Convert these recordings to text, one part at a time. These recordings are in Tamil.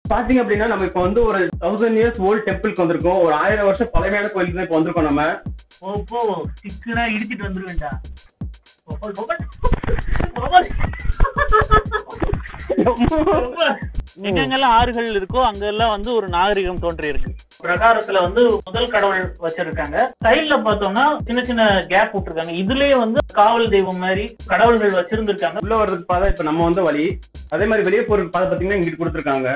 பாத்தீங்க அப்படின்னா நம்ம இப்ப வந்து ஒரு தௌசண்ட் இயர்ஸ் ஓல்ட் டெம்பிளுக்கு வந்திருக்கோம் ஒரு ஆயிரம் வருஷம் பழமையான கோயிலுக்கு தான் இப்ப வந்திருக்கோம் நம்ம போ போ சிக்கனா இடிச்சிட்டு வந்துருவேன்டா பொபல், பொபல். பொபல். எங்கெங்கெல்லாம் ஆறுகள் இருக்கோ அங்கெல்லாம் வந்து ஒரு நாகரிகம் தோன்றி இருக்கு பிரகாரத்துல வந்து முதல் கடவுள் வச்சிருக்காங்க சைட்ல பார்த்தோம்னா சின்ன சின்ன கேப் விட்டுருக்காங்க இதுலயே வந்து காவல் தெய்வம் மாதிரி கடவுள்கள் வச்சிருந்திருக்காங்க உள்ள வர்றதுக்கு பாதை இப்ப நம்ம வந்த வழி அதே மாதிரி வெளியே போறதுக்கு பாதை பாத்தீங்கன்னா இங்கிட்டு கொடுத்துருக்காங்க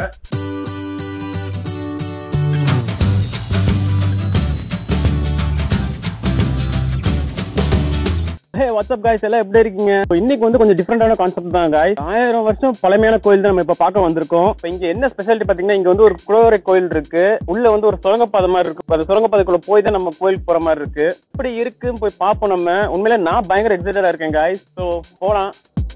ஹே வாட்ஸ்அப் காய்ஸ் எல்லாம் எப்படி இருக்கீங்க இப்போ இன்னைக்கு வந்து கொஞ்சம் டிஃப்ரெண்டான கான்செப்ட் தான் காய்ஸ் ஆயிரம் வருஷம் பழமையான கோயில் தான் நம்ம இப்போ பார்க்க வந்திருக்கோம் இப்போ இங்க என்ன ஸ்பெஷாலிட்டி பார்த்தீங்கன்னா இங்க வந்து ஒரு குடவரை கோயில் இருக்கு உள்ள வந்து ஒரு சுரங்கப்பாதை மாதிரி இருக்கு அந்த சுரங்கப்பாதைக்குள்ள போய் தான் நம்ம கோயிலுக்கு போற மாதிரி இருக்கு இப்படி இருக்குன்னு போய் பார்ப்போம் நம்ம உண்மையில நான் பயங்கர எக்ஸைட்டடா இருக்கேன் காய்ஸ் ஸோ போலாம்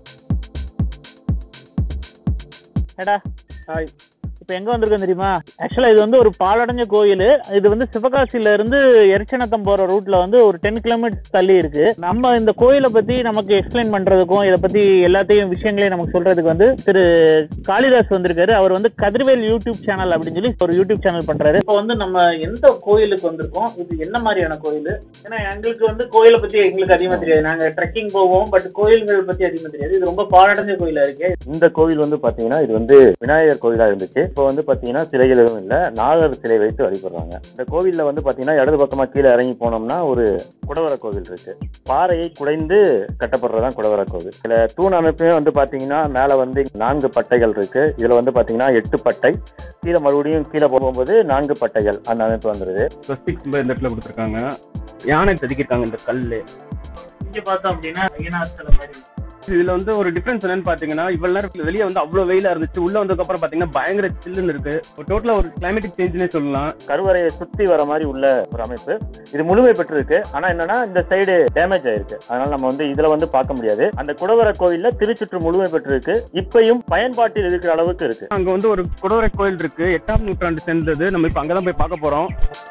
ஏடா ஹாய் இப்ப எங்க வந்திருக்கோம் தெரியுமா ஆக்சுவலா இது வந்து ஒரு பாலடைஞ்ச கோயில் இது வந்து சிவகாசியில இருந்து எரிச்சனத்தம் போற ரூட்ல வந்து ஒரு டென் கிலோமீட்டர்ஸ் தள்ளி இருக்கு நம்ம இந்த கோயிலை பத்தி நமக்கு எக்ஸ்பிளைன் பண்றதுக்கும் இதை பத்தி எல்லாத்தையும் விஷயங்களையும் நமக்கு சொல்றதுக்கு வந்து திரு காளிதாஸ் வந்திருக்காரு அவர் வந்து கதிர்வேல் யூடியூப் சேனல் அப்படின்னு சொல்லி ஒரு யூடியூப் சேனல் பண்றாரு இப்போ வந்து நம்ம எந்த கோயிலுக்கு வந்திருக்கோம் இது என்ன மாதிரியான கோயில் ஏன்னா எங்களுக்கு வந்து கோயிலை பத்தி எங்களுக்கு அதிகமா தெரியாது நாங்க ட்ரெக்கிங் போவோம் பட் கோயில்கள் பத்தி அதிகமா தெரியாது இது ரொம்ப பாலடைஞ்ச கோயிலா இருக்கு இந்த கோவில் வந்து பாத்தீங்கன்னா இது வந்து விநாயகர் கோவிலா இருந்துச்சு இப்போ வந்து பாத்தீங்கன்னா சிலைகள் எதுவும் இல்ல நாகர் சிலை வைத்து வழிபடுறாங்க இந்த கோவில்ல வந்து பாத்தீங்கன்னா இடது பக்கமா கீழே இறங்கி போனோம்னா ஒரு குடவர கோவில் இருக்கு பாறையை குடைந்து கட்டப்படுறதுதான் குடவர கோவில் இதுல தூண் அமைப்புமே வந்து பாத்தீங்கன்னா மேல வந்து நான்கு பட்டைகள் இருக்கு இதுல வந்து பாத்தீங்கன்னா எட்டு பட்டை கீழே மறுபடியும் கீழே போகும்போது நான்கு பட்டைகள் அந்த அமைப்பு வந்துருது ஸ்வஸ்திக் இந்த இடத்துல கொடுத்துருக்காங்க யானை செதுக்கிருக்காங்க இந்த கல்லு இங்க பார்த்தோம் அப்படின்னா ஐயனார் சிலை மாதிரி இதுல வந்து ஒரு டிஃபரன்ஸ் என்னன்னு பாத்தீங்கன்னா இவ்வளவு நேரம் வெளியே வந்து அவ்வளவு வெயிலா இருந்துச்சு உள்ள வந்ததுக்கு அப்புறம் பாத்தீங்கன்னா பயங்கர சில்லுன்னு இருக்கு ஒரு டோட்டலா ஒரு கிளைமேட்டிக் சேஞ்ச்னே சொல்லலாம் கருவறையை சுத்தி வர மாதிரி உள்ள ஒரு அமைப்பு இது முழுமை பெற்றிருக்கு ஆனா என்னன்னா இந்த சைடு டேமேஜ் ஆயிருக்கு அதனால நம்ம வந்து இதுல வந்து பார்க்க முடியாது அந்த குடவர கோவில்ல திருச்சுற்று முழுமை பெற்றிருக்கு இப்பயும் பயன்பாட்டில் இருக்கிற அளவுக்கு இருக்கு அங்க வந்து ஒரு குடவரை கோயில் இருக்கு எட்டாம் நூற்றாண்டு சேர்ந்தது நம்ம இப்ப அங்கதான் போய் பார்க்க போறோம்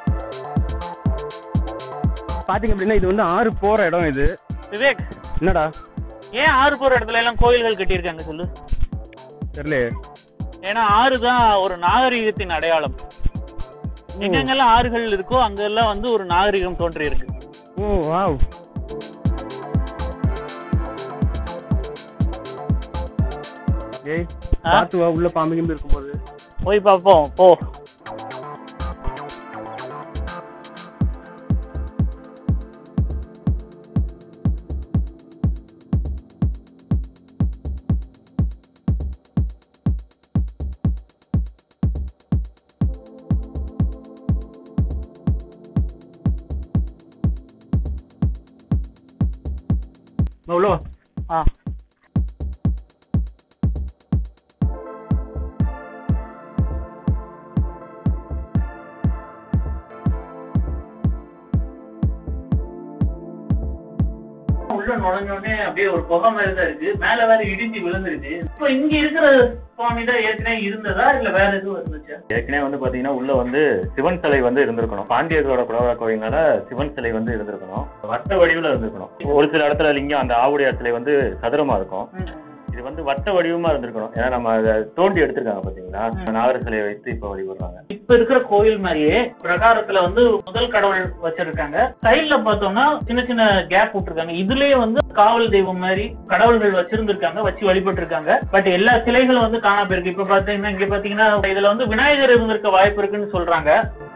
பாத்தீங்க அப்படின்னா இது வந்து ஆறு போற இடம் இது விவேக் என்னடா ஏன் ஆறு போற இடத்துல எல்லாம் கோயில்கள் கட்டியிருக்காங்க சொல்லு தெரியல ஏன்னா ஆறு தான் ஒரு நாகரிகத்தின் அடையாளம் எங்கெங்கெல்லாம் ஆறுகள் இருக்கோ அங்கெல்லாம் வந்து ஒரு நாகரிகம் தோன்றி இருக்கு ஓ வாவ் ஏய் ஆ? பார்த்து வா உள்ள பாம்பு கிம்பு இருக்கும்போது போய் பார்ப்போம் போ வா, உள்ள வா ஆ உள்ள நுழைஞ்சோடனே அப்படியே ஒரு புகை மாதிரி தான் இருக்கு மேல வேற இடிஞ்சு விழுந்துருச்சு இப்போ இங்க இருக்கிற சுவாமி தான் ஏற்கனவே இருந்ததா இல்ல வேற எதுவும் இருந்துச்சா ஏற்கனவே வந்து பாத்தீங்கன்னா உள்ள வந்து சிவன் சிலை வந்து இருந்திருக்கணும் பாண்டியர்களோட குடவர கோவில்னால சிவன் சிலை வந்து இருந்திருக்கணும் வட்ட வடிவுல இருந்திருக்கணும் ஒரு சில இடத்துல லிங்கம் அந்த ஆவுடையார் சிலை வந்து சதுரமா இருக்கும் இது வந்து வட்ட வடிவமா இருந்திருக்கணும் ஏன்னா நம்ம அதை தோண்டி எடுத்திருக்காங்க பாத்தீங்களா நாகர சிலையை வைத்து இப்ப வழிபடுறாங்க இப்ப இருக்கிற கோயில் மாதிரியே பிரகாரத்துல வந்து முதல் கடவுள் வச்சிருக்காங்க சைட்ல பார்த்தோம்னா சின்ன சின்ன கேப் விட்டுருக்காங்க இதுலயே வந்து காவல் தெய்வம் மாதிரி கடவுள்கள் வச்சிருந்திருக்காங்க வச்சு வழிபட்டு இருக்காங்க பட் எல்லா சிலைகளும் வந்து காணா போயிருக்கு இப்ப பாத்தீங்கன்னா இங்க பாத்தீங்கன்னா இதுல வந்து விநாயகர் இருந்திருக்க வாய்ப்பு இருக்குன்னு சொல்றாங்க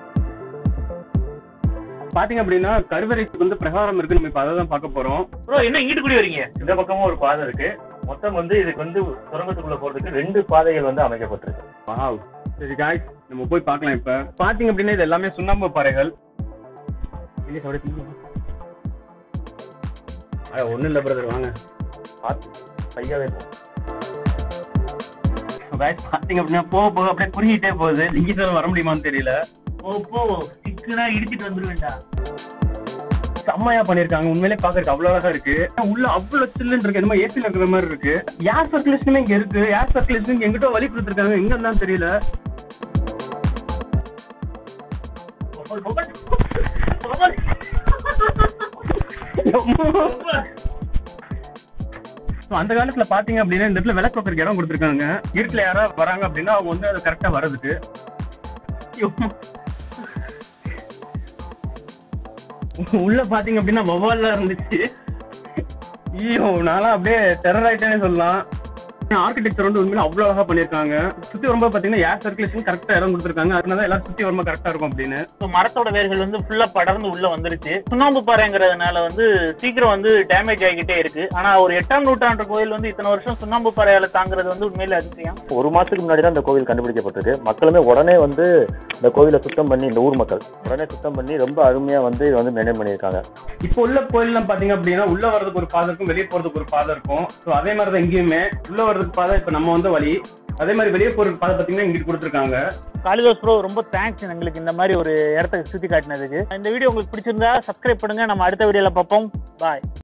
பாத்தீங்க அப்படின்னா கருவறைக்கு வந்து பிரகாரம் இருக்கு நம்ம இப்ப அதை தான் பார்க்க போறோம் ப்ரோ என்ன இங்கிட்டு கூடி வரீங்க இந்த பக்கமும் ஒரு பாதை இருக்கு மொத்தம் வந்து இதுக்கு வந்து சுரங்கத்துக்குள்ள போறதுக்கு ரெண்டு பாதைகள் வந்து அமைக்கப்பட்டிருக்கு வாவ் சரி காய்ஸ் நம்ம போய் பார்க்கலாம் இப்ப பாத்தீங்க அப்படின்னா இது எல்லாமே சுண்ணாம்பு பாறைகள் இல்ல அப்படியே திரும்பி வா. அட ஒண்ணும் இல்ல பிரதர் வாங்க பார்த்து பையாவே போ. காய்ஸ் பாத்தீங்க அப்படின்னா போக போக அப்படியே குறுகிட்டே போகுது இங்க வர முடியுமான்னு தெரியல ஓ போ சிக்கனா இடிச்சிட்டு வந்துருவேண்டா செம்மையா பண்ணிருக்காங்க உண்மையிலே பாக்குறதுக்கு அவ்வளவு அழகா இருக்கு உள்ள அவ்வளவு சில்லுன்னு இருக்கு என்னமோ ஏசில இருக்கிற மாதிரி இருக்கு ஏர் சர்க்குலேஷனுமே இங்க இருக்கு ஏர் சர்க்குலேஷன் எங்கிட்ட வழி கொடுத்துருக்காங்க எங்க இருந்தாலும் தெரியல பொபல், பொபல். பொபல். ஸோ அந்த காலத்துல பாத்தீங்க அப்படின்னா இந்த இடத்துல விளக்கு வைக்கிறதுக்கு இடம் கொடுத்துருக்காங்க இருட்டுல யாராவது வராங்க அப்படின்னா அவங்க வந்து அது கரெக்டா வர்றதுக்கு ஐயோ. உள்ள பாத்தீங்க அப்படின்னா வவ்வால்லாம் இருந்துச்சு ஐயோ நான்லாம் அப்படியே டெரர் ஆயிட்டேனே சொல்லலாம் ஆர்கிடெக்சர் வந்து உண்மையில அவ்வளவு அழகா பண்ணிருக்காங்க சுத்தி வரும்போது பாத்தீங்கன்னா ஏர் சர்க்குலேஷன் கரெக்டா இடம் கொடுத்துருக்காங்க அதனால எல்லாரும் சுத்தி வரும்போது கரெக்டா இருக்கும் அப்படின்னு ஸோ மரத்தோட வேர்கள் வந்து ஃபுல்லா படர்ந்து உள்ள வந்துருச்சு சுண்ணாம்பு பாறைங்கிறதுனால வந்து சீக்கிரம் வந்து டேமேஜ் ஆகிக்கிட்டே இருக்கு ஆனா ஒரு எட்டாம் நூற்றாண்டு கோயில் வந்து இத்தனை வருஷம் சுண்ணாம்பு பாறையால தாங்குறது வந்து உண்மையில அதிசயம் ஒரு மாசத்துக்கு முன்னாடி தான் இந்த கோவில் கண்டுபிடிக்கப்பட்டிருக்கு மக்களுமே உடனே வந்து இந்த கோவிலை சுத்தம் பண்ணி இந்த ஊர் மக்கள் உடனே சுத்தம் பண்ணி ரொம்ப அருமையா வந்து இதை வந்து மெயின்டைன் பண்ணியிருக்காங்க இப்போ உள்ள கோயில்லாம் பாத்தீங்க அப்படின்னா உள்ள வர்றதுக்கு ஒரு பாதை இருக்கும் வெளியே போறதுக்கு ஒரு பாதை இருக்கும் ஸோ அதே மாதிரி தான் எங்கேயுமே உள்ள வர்றதுக்கு பாதை இப்போ நம்ம வந்த வழி அதே மாதிரி வெளியே போறதுக்கு பாதை பாத்தீங்கன்னா இங்கிட்டு கொடுத்துருக்காங்க காளிதாஸ் ப்ரோ ரொம்ப தேங்க்ஸ் எங்களுக்கு இந்த மாதிரி ஒரு இடத்த சுத்தி காட்டினதுக்கு இந்த வீடியோ உங்களுக்கு பிடிச்சிருந்தா சப்ஸ்கிரைப் பண்ணுங்க நம்ம அடுத்த வீடியோல பார்ப்போம் பாய்